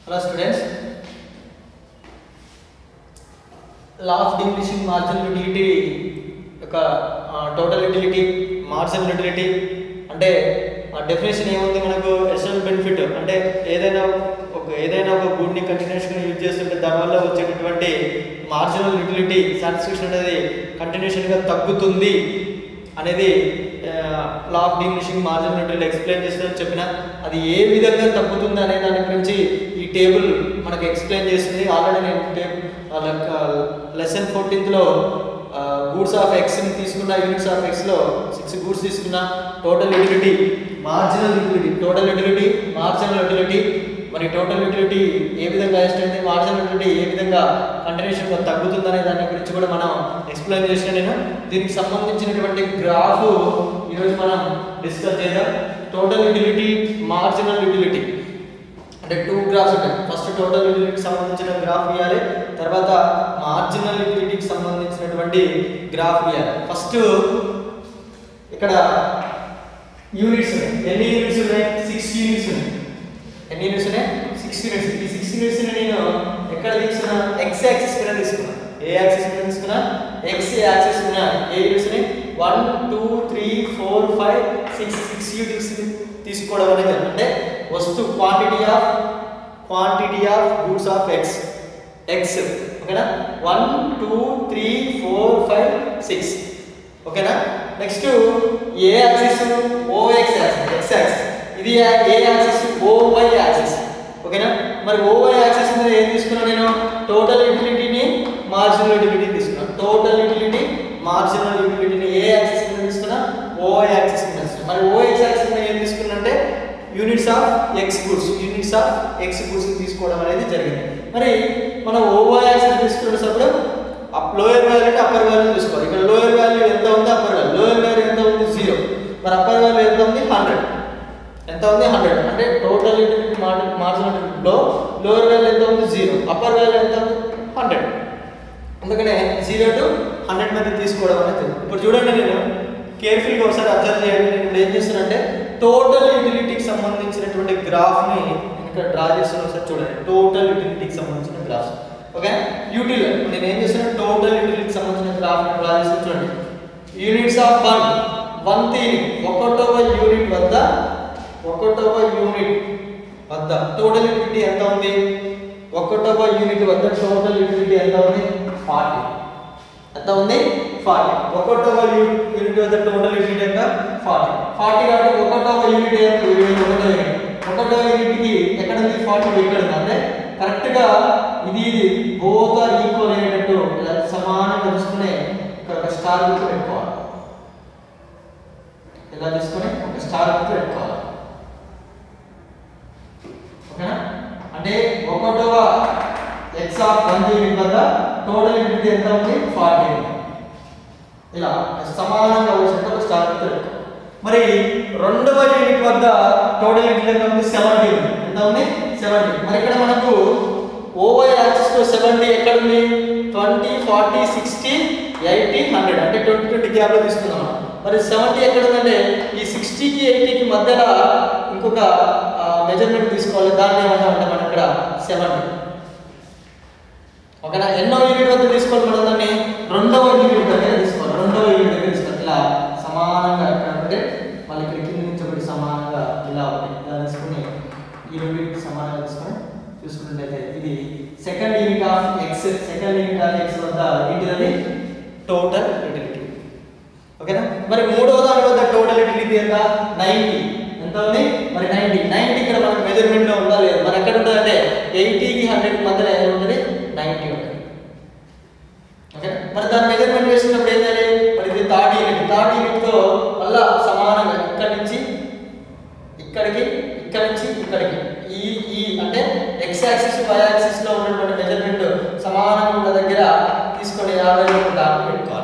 Hello students law of diminishing marginal utility యొక్క total utility marginal utility అంటే definition ఏముంది మనకు ఎస్ఎల్ బెనిఫిట్ అంటే ఏదైనా ఒక ఏదైనా ఒక గుడ్ని కంటిన్యూషన్గా యూజ్ చేస్తుంటే దానివల్ల వచ్చేటటువంటి మార్జినల్ యూటిలిటీ సాటిస్ఫాక్షన్ అనేది కంటిన్యూషన్గా తగ్గుతుంది అనేది law of diminishing marginal utility explain చేస్తుందని చెప్పిన అది ఏ విధంగా తగ్గుతుంది అనే దాని గురించి ఈ టేబుల్ మనకు ఎక్స్ప్లెయిన్ చేస్తుంది ఆల్రెడీ నేను టేబుల్ లెసన్ ఫోర్టీన్త్లో గూడ్స్ ఆఫ్ ఎక్స్ని తీసుకున్న యూనిట్స్ ఆఫ్ ఎక్స్లో సిక్స్ గూడ్స్ తీసుకున్న total utility marginal utility total utility marginal utility మరి టోటల్ యూటిలిటీ ఏ విధంగా అయింది మార్జినల్ యూటిలిటీ ఏ విధంగా కంటిన్యూషన్గా తగ్గుతుందనే దాని గురించి కూడా మనం ఎక్స్ప్లెయిన్ చేసిన నేను దీనికి సంబంధించినటువంటి గ్రాఫ్ ఈరోజు మనం డిస్కస్ చేద్దాం టోటల్ యూటిలిటీ మార్జినల్ యూటిలిటీ అంటే టూ గ్రాఫ్స్ ఉంటాయి ఫస్ట్ టోటల్ యూటిలిటీకి సంబంధించిన గ్రాఫ్ ఇవ్వాలి తర్వాత మార్జినల్ యూటిలిటీకి సంబంధించినటువంటి గ్రాఫ్ ఇవ్వాలి ఫస్ట్ ఇక్కడ యూనిట్స్ ఉన్నాయి ఎన్ని యూనిట్స్ ఉన్నాయి సిక్స్ యూనిట్స్ ఉన్నాయి ఎన్ని యూనిట్స్ ఉన్నాయి సిక్స్ యూనిట్స్ ఈ సిక్స్ యూనిట్స్ నేను ఎక్కడ తీసుకున్నా ఎక్స్ యాక్సిస్ మీద తీసుకున్నా ఏ యాక్సిస్ మీద తీసుకున్నా ఎక్స్ యాక్సిస్ మీద ఏ యూనిట్స్ ఉన్నాయి one two three four five six six units తీసుకోవడం అనేది అంటే వస్తు quantity of quantity of goods of X X ఓకేనా one two three four five six ఓకేనా నెక్స్ట్ ఏ axis OX axis X axis ఇది ఏ యాక్సిస్ ఓవై యాక్సిస్ ఓకేనా మరి ఓవై యాక్సిస్ మీద ఏం తీసుకున్నాను నేను టోటల్ యూటిలిటీని మార్జినల్ యూటిలిటీ తీసుకున్నాను టోటల్ యూటిలిటీ మార్జినల్ యూటిలిటీని ఏ యాక్సిస్ మీద తీసుకున్నా ఓవై యాక్సిస్ మీద తీసుకున్నా మరి ఓఎక్స్ యాక్సిస్ మీద ఏం తీసుకున్నా అంటే units of X goods units of X goods తీసుకోవడం అనేది జరిగింది మరి మనం ఓవై యాక్సిస్ తీసుకునేటప్పుడు లోయర్ వాల్యూ అంటే అప్పర్ వాల్యూ తీసుకోవాలి ఇక్కడ లోయర్ వాల్యూ ఎంత ఉంది అప్పర్ వాల్యూ లోయర్ వాల్యూ ఎంత ఉంది జీరో మరి అప్పర్ వాల్యూ ఎంత ఉంది హండ్రెడ్ ఎంత ఉంది హండ్రెడ్ అంటే టోటల్ మార్జినల్ లో లోయర్ వాల్యూ ఎంత ఉంది జీరో అప్పర్ వాల్యూ ఎంత ఉంది హండ్రెడ్ అందుకనే జీరో టు హండ్రెడ్ మధ్య తీసుకోవడం అనేది ఇప్పుడు చూడండి నేను కేర్ఫుల్గా ఒకసారి అబ్జర్వ్ చేయండి నేను ఇప్పుడు ఏం చేస్తానంటే టోటల్ యూటిలిటీకి సంబంధించినటువంటి గ్రాఫ్ని నేను ఇక్కడ డ్రా చేస్తాను ఒకసారి చూడండి టోటల్ యూటిలిటీకి సంబంధించిన గ్రాఫ్స్ ఓకే యూటిల్ నేను ఏం చేస్తాను టోటల్ యూటిలిటీకి సంబంధించిన గ్రాఫ్ని డ్రా చేస్తాను చూడండి units of one one unit ఒకటవ యూనిట్ వద్ద ఒకటవ యూనిట్ వద్ద టోటల్ యూటిలిటీ ఎంత ఉంది ఒకటవ యూనిట్ వద్ద టోటల్ యూటిలిటీ ఎంత ఉంది ఫార్టీ ఎంత ఉంది ఫార్టీ ఒకటవ యూనిట్ వద్ద టోటల్ యూనిట్ ఎంత ఫార్టీ ఫార్టీ కాబట్టి ఒకటవ యూనిట్ ఎంత ఒకటో యూనిట్ ఒకటో యూనిట్కి ఎక్కడ ఉంది ఫార్టీ ఇక్కడ ఉంది అంటే కరెక్ట్గా ఇది ఇది బోత్ ఆర్ ఈక్వల్ అయ్యేటట్టు ఇలా సమానంగా తీసుకుని ఇక్కడ ఒక స్టార్ గుర్తు పెట్టుకోవాలి ఇలా తీసుకొని ఒక స్టార్ గుర్తు పెట్టుకోవాలి ఓకేనా అంటే ఒకటవ ఎక్స్ ఆఫ్ వన్ యూనిట్ వద్ద టోటల్ యూనిట్ ఎంత ఉంది ఫార్టీ ఇలా సమానంగా వచ్చినట్టు ఒక స్టార్ గుర్తు పెట్టుకోవాలి మరి రెండవ యూనిట్ వద్ద టోటల్ యూనిట్ ఎంత ఉంది సెవెంటీ ఉంది ఎంత ఉంది సెవెంటీ మరి ఇక్కడ మనకు ఓవై యాక్సిస్ లో సెవెంటీ ఎక్కడ ఉంది twenty forty sixty eighty hundred అంటే ట్వంటీ ట్వంటీ గ్యాప్ లో తీసుకుందాం మనం. మరి సెవెంటీ ఎక్కడ ఉందంటే ఈ సిక్స్టీకి ఎయిటీకి మధ్యలో ఇంకొక మెజర్మెంట్ తీసుకోవాలి దాన్ని ఏమంటామంటే మనం ఇక్కడ సెవెంటీ ఓకేనా ఎన్నో యూనిట్ వద్ద తీసుకోవాలి మనం దాన్ని రెండవ యూనిట్ దగ్గర తీసుకోవాలి రెండవ యూనిట్ దగ్గర తీసుకోవాలి ఇలా సమానంగా ఇక్కడ అంటే మళ్ళీ ఇక్కడ కింద నుంచి ఒకటి సమానంగా ఇలా ఒకటి ఇలా తీసుకుని ఈ రెండింటికి సమానంగా తీసుకొని చూసుకున్నట్లయితే ఇది second unit of X second unit of X వద్ద ఏంటిది టోటల్ యూటిలిటీ ఓకేనా మరి మూడవ దాని వద్ద టోటల్ యూటిలిటీ ఎంత నైంటీ ఎంత ఉంది మరి నైంటీ నైంటీ ఇక్కడ మనకు మెజర్మెంట్ లో ఉందా లేదు మరి ఎక్కడ ఉంటుంది అంటే ఎయిటీకి హండ్రెడ్ మధ్యలో ఏది ఉంటుంది నైంటీ ఉంటుంది ఓకే మరి దాని మెజర్మెంట్ వేసుకున్నప్పుడు ఏం చేయాలి మరి ఇది థర్డ్ యూనిట్ థర్డ్ యూనిట్ తో మళ్ళా సమానంగా ఇక్కడ నుంచి ఇక్కడికి ఇక్కడ నుంచి ఇక్కడికి ఈ ఈ అంటే ఎక్స్ యాక్సిస్ వై యాక్సిస్ లో ఉన్నటువంటి మెజర్మెంట్ సమానంగా ఉన్న దగ్గర తీసుకొని యావరేజ్ దాన్ని పెట్టుకోవాలి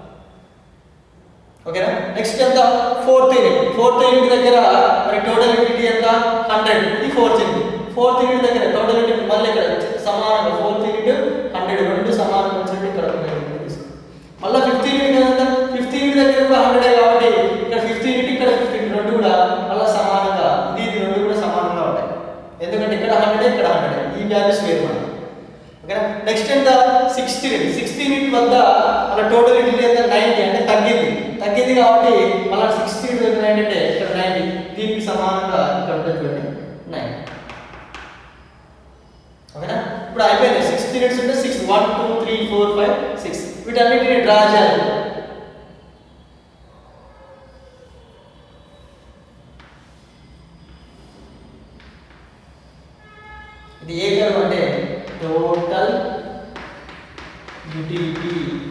ఓకేనా నెక్స్ట్ ఎంత ఫోర్త్ యూనిట్ ఫోర్త్ యూనిట్ దగ్గర మరి టోటల్ యూనిట్ ఎంత హండ్రెడ్ ఇది ఫోర్త్ యూనిట్ ఫోర్త్ యూనిట్ దగ్గర టోటల్ యూనిట్ మళ్ళీ ఇక్కడ సమానంగా ఫోర్త్ యూనిట్ హండ్రెడ్ రెండు సమానంగా వచ్చినట్టు ఇక్కడ ఒక యూనిట్ తీసుకో మళ్ళీ ఫిఫ్త్ యూనిట్ ఎంత ఫిఫ్త్ యూనిట్ దగ్గర కూడా హండ్రెడ్ కాబట్టి ఇక్కడ ఫిఫ్త్ యూనిట్ ఇక్కడ ఫిఫ్త్ యూనిట్ రెండు కూడా మళ్ళీ సమానంగా ఇది ఇది రెండు కూడా సమానంగా ఉంటాయి ఎందుకంటే ఇక్కడ హండ్రెడ్ ఇక్కడ హండ్రెడ్ ఈ ఈ వాల్యూస్ వేరు మనం ఓకేనా నెక్స్ట్ ఎంత సిక్స్టీ సిక్స్టీ యూనిట్ వద్ద మన టోటల్ యూనిట్ ఎంత నైంటీ అంటే తగ్గింది తగ్గింది కాబట్టి మళ్ళీ సిక్స్టీ యూనిట్ నైన్ అంటే ఇక్కడ నైంటీ దీనికి సమానంగా ఇక్కడ ఉంటుంది చూడండి నైన్ ఓకేనా ఇప్పుడు అయిపోయింది సిక్స్ యూనిట్స్ ఉంటే six one two three four five six వీటన్నిటిని డ్రా చేయాలి ఇది ఏ కర్వ్ అంటే టోటల్ యూటిలిటీ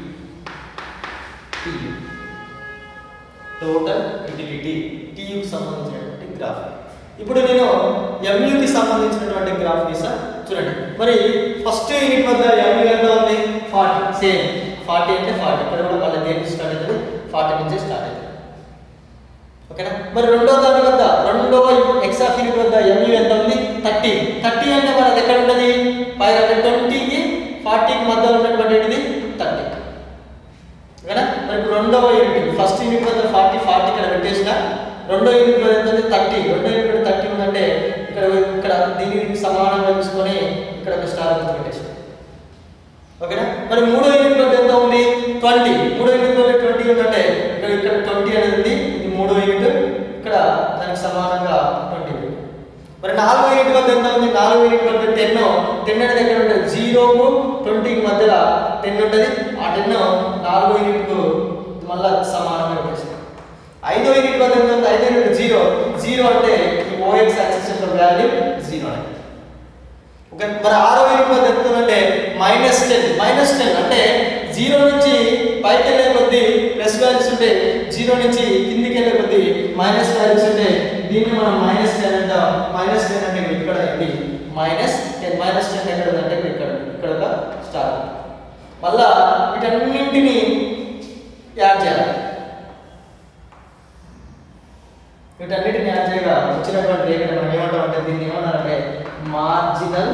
టోటల్ యూటిలిటీ టీయుకి సంబంధించినటువంటి గ్రాఫ్ ఇప్పుడు నేను ఎంయూకి సంబంధించినటువంటి గ్రాఫ్ గీసా చూడండి మరి ఫస్ట్ యూనిట్ వద్ద ఎంయూ ఎంత ఉంది ఫార్టీ సేమ్ ఫార్టీ అంటే ఫార్టీ ఇక్కడ కూడా మళ్ళీ దేనికి స్టార్ట్ అవుతుంది ఫార్టీ నుంచి స్టార్ట్ అవుతుంది ఓకేనా మరి రెండో దాని వద్ద రెండవ ఎక్స్ ఆఫ్ యూనిట్ వద్ద ఎంయూ ఎంత ఉంది థర్టీ థర్టీ అంటే మనది ఎక్కడ ఉంటుంది ఫైవ్ హండ్రెడ్ ట్వంటీకి ఫార్టీకి మధ్య ఉన్నటువంటిది థర్టీ ఓకేనా మరి ఇప్పుడు రెండవ యూనిట్ ఫస్ట్ యూనిట్ వద్ద ఫార్టీ ఫార్టీ ఇక్కడ పెట్టేసిన రెండో యూనిట్ వద్ద ఎంత ఉంది థర్టీ రెండో యూనిట్ వద్ద థర్టీ ఉందంటే ఇక్కడ ఇక్కడ దీనికి సమానంగా తీసుకొని ఇక్కడ ఒక స్టార్ గుర్తు పెట్టేసిన ఓకేనా మరి మూడో యూనిట్ వద్ద ఎంత ఉంది ట్వంటీ మూడో యూనిట్ వద్ద ట్వంటీ ఉందంటే ఇక్కడ ఇక్కడ ట్వంటీ అనేది ఉంది ఇది మూడో యూనిట్ ఇక్కడ దానికి సమానంగా ట్వంటీ యూనిట్ మరి నాలుగో యూనిట్ వద్ద ఎంత ఉంది నాలుగో యూనిట్ వద్ద టెన్ టెన్ అనేది ఎక్కడ ఉంటుంది జీరోకు ట్వంటీకి మధ్యలో టెన్ ఉంటుంది ఆ టెన్ నాలుగో యూనిట్కు మళ్ళీ సమానంగా పెట్టేసి ఐదో యూనిట్ వద్ద ఎంత ఉంది ఐదో యూనిట్ జీరో జీరో అంటే ఈ ఓఎక్స్ యాక్సిస్ యొక్క వాల్యూ జీరో అనేది ఓకే మరి ఆరో యూనిట్ వద్ద ఎంత ఉందంటే మైనస్ టెన్ మైనస్ టెన్ అంటే జీరో నుంచి పైకి వెళ్ళే కొద్దీ ప్లస్ వాల్యూస్ ఉంటే జీరో నుంచి కిందికి వెళ్ళే కొద్దీ మైనస్ వాల్యూస్ ఉంటే దీన్ని మనం మైనస్ టెన్ అంటాం మైనస్ టెన్ అంటే ఇక్కడ ఇది మైనస్ టెన్ మైనస్ టెన్ ఎక్కడ ఉందంటే ఇక్కడ ఇక్కడ ఒక స్టార్ మళ్ళా వీటన్నింటిని యాడ్ చేయాలి వీటన్నిటిని యాడ్ చేయగా వచ్చినటువంటి రేఖ మనం ఏమంటాం అంటే దీన్ని ఏమన్నారంటే మార్జినల్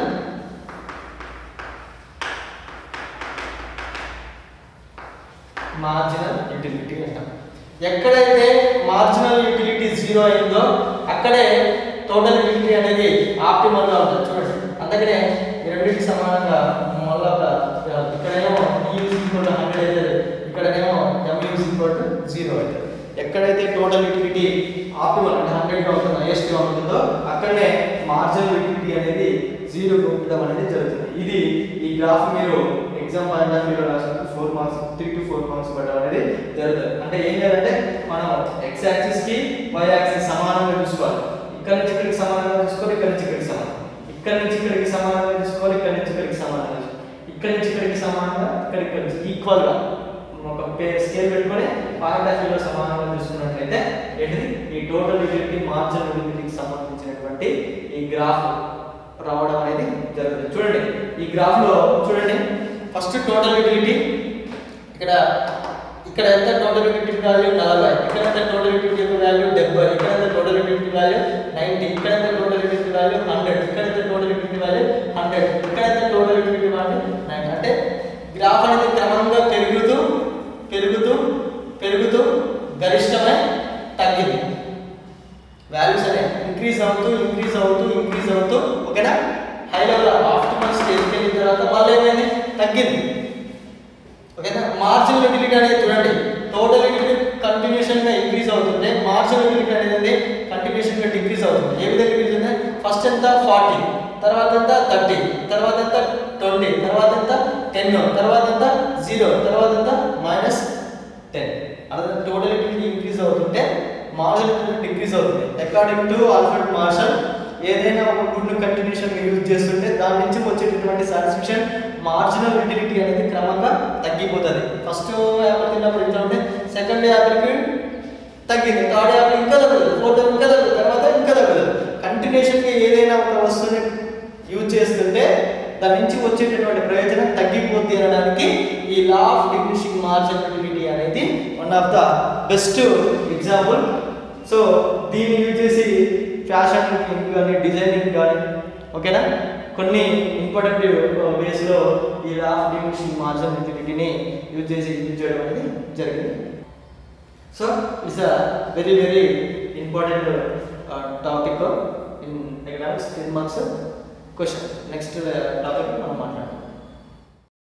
మార్జినల్ యూటిలిటీ అంటాం ఎక్కడైతే మార్జినల్ యూటిలిటీ జీరో అయిందో అక్కడే టోటల్ యూటిలిటీ అనేది ఆప్టిమల్గా ఉంటుంది చూడండి అందుకనే ఈ రెండింటికి సమానంగా మళ్ళీ ఒక ఇక్కడేమో యూజ్ ఈక్వల్ హండ్రెడ్ అవుతుంది ఇక్కడనేమో ఎం యూజ్ ఈక్వల్ టు జీరో అవుతుంది ఎక్కడైతే టోటల్ యూటిలిటీ ఆప్టిమల్ అంటే హండ్రెడ్గా ఉంటుందో హైయెస్ట్గా ఉంటుందో అక్కడనే మార్జినల్ యూటిలిటీ అనేది జీరోకి ఉండడం అనేది జరుగుతుంది ఇది ఈ గ్రాఫ్ మీరు ఎగ్జామ్ పాయింట్ ఆఫ్ వ్యూలో రాసినప్పుడు four marks three two four marks పెట్టడం అనేది జరుగుతుంది అంటే ఏం చేయాలంటే మనం ఎక్స్ యాక్సిస్ కి వై యాక్సిస్ సమానంగా చూసుకోవాలి ఇక్కడ నుంచి ఇక్కడికి సమానంగా చూసుకోవాలి ఇక్కడ నుంచి ఇక్కడికి సమానం ఇక్కడ నుంచి ఇక్కడికి సమానంగా చూసుకోవాలి ఇక్కడ నుంచి ఇక్కడికి సమానంగా చూసుకోవాలి ఇక్కడ నుంచి ఇక్కడికి సమానంగా ఇక్కడ ఇక్కడ నుంచి ఈక్వల్ గా ఒక స్కేల్ పెట్టుకొని పాయింట్ ఆఫ్ వ్యూలో సమానంగా చూసుకున్నట్లయితే ఏంటిది ఈ టోటల్ యూటిలిటీ మార్జినల్ యూటిలిటీకి సంబంధించినటువంటి ఈ గ్రాఫ్ రావడం అనేది జరుగుతుంది చూడండి ఈ గ్రాఫ్ లో చూడండి ఫస్ట్ టోటల్ యూటిలిటీ ఇక్కడ ఇక్కడ ఎంత టోటల్ యూటిలిటీ వాల్యూ నలభై ఇక్కడ ఎంత టోటల్ యూటిలిటీ వాల్యూ డెబ్బై ఇక్కడ ఎంత టోటల్ యూటిలిటీ వాల్యూ నైన్టీ ఇక్కడ ఎంత టోటల్ యూటిలిటీ వాల్యూ హండ్రెడ్ ఇక్కడ ఎంత టోటల్ యూటిలిటీ వాల్యూ హండ్రెడ్ ఇక్కడ ఎంత టోటల్ యూటిలిటీ వాల్యూ నైన్ అంటే గ్రాఫ్ అనేది క్రమంగా పెరుగుతూ పెరుగుతూ పెరుగుతూ గరిష్టమై తగ్గింది వాల్యూస్ అనే ఇంక్రీజ్ అవుతూ ఇంక్రీజ్ అవుతూ ఇంక్రీజ్ అవుతూ ఓకేనా హై లెవెల్ ఆప్టిమల్ స్టేజ్కి వెళ్ళిన తర్వాత మళ్ళీ ఏమైంది తగ్గింది ఓకేనా మార్జినల్ యూటిలిటీ అనేది చూడండి టోటల్ యూటిలిటీ కంటిన్యూషన్ గా ఇంక్రీజ్ అవుతుంది మార్జినల్ యూటిలిటీ అనేది కంటిన్యూషన్ గా డిక్రీజ్ అవుతుంది ఏ విధంగా డిక్రీజ్ అవుతుంది ఫస్ట్ ఎంత ఫార్టీ తర్వాత ఎంత థర్టీ తర్వాత ఎంత ట్వంటీ తర్వాత ఎంత టెన్ తర్వాత ఎంత జీరో తర్వాత ఎంత మైనస్ టెన్ అదే టోటల్ యూటిలిటీ ఇంక్రీజ్ అవుతుంటే మార్జినల్ యూటిలిటీ డిక్రీజ్ అవుతుంది అకార్డింగ్ టు ఆల్ఫ్రెడ్ మార్షల్ ఏదైనా ఒక గుడ్ను కంటిన్యూషన్ యూజ్ చేస్తుంటే దాని నుంచి వచ్చేటటువంటి సాటిస్ఫాక్షన్ మార్జినల్ యూటిలిటీ అనేది క్రమంగా తగ్గిపోతుంది ఫస్ట్ యాపిల్ తిన్నప్పుడు ఇంత ఉంటే సెకండ్ యాపిల్కి తగ్గింది థర్డ్ యాపిల్ ఇంకా తగ్గదు ఫోర్త్ ఇంకా తగ్గదు తర్వాత ఇంకా తగ్గదు కంటిన్యూషన్గా ఏదైనా ఒక వస్తువుని యూజ్ చేస్తుంటే దాని నుంచి వచ్చేటటువంటి ప్రయోజనం తగ్గిపోద్ది అనడానికి ఈ law of diminishing marginal utility అనేది one of the best example so దీన్ని యూజ్ చేసి ఫ్యాషన్ కానీ డిజైనింగ్ కానీ ఓకేనా కొన్ని ఇంపార్టెంట్ వేస్లో ఈ లా ఆఫ్ డిమినిషింగ్ మార్జినల్ యూటిలిటీని యూజ్ చేసి యూజ్ చేయడం అనేది జరిగింది so it's a very very important topic in economics ten marks question next topic మనం మాట్లాడదాం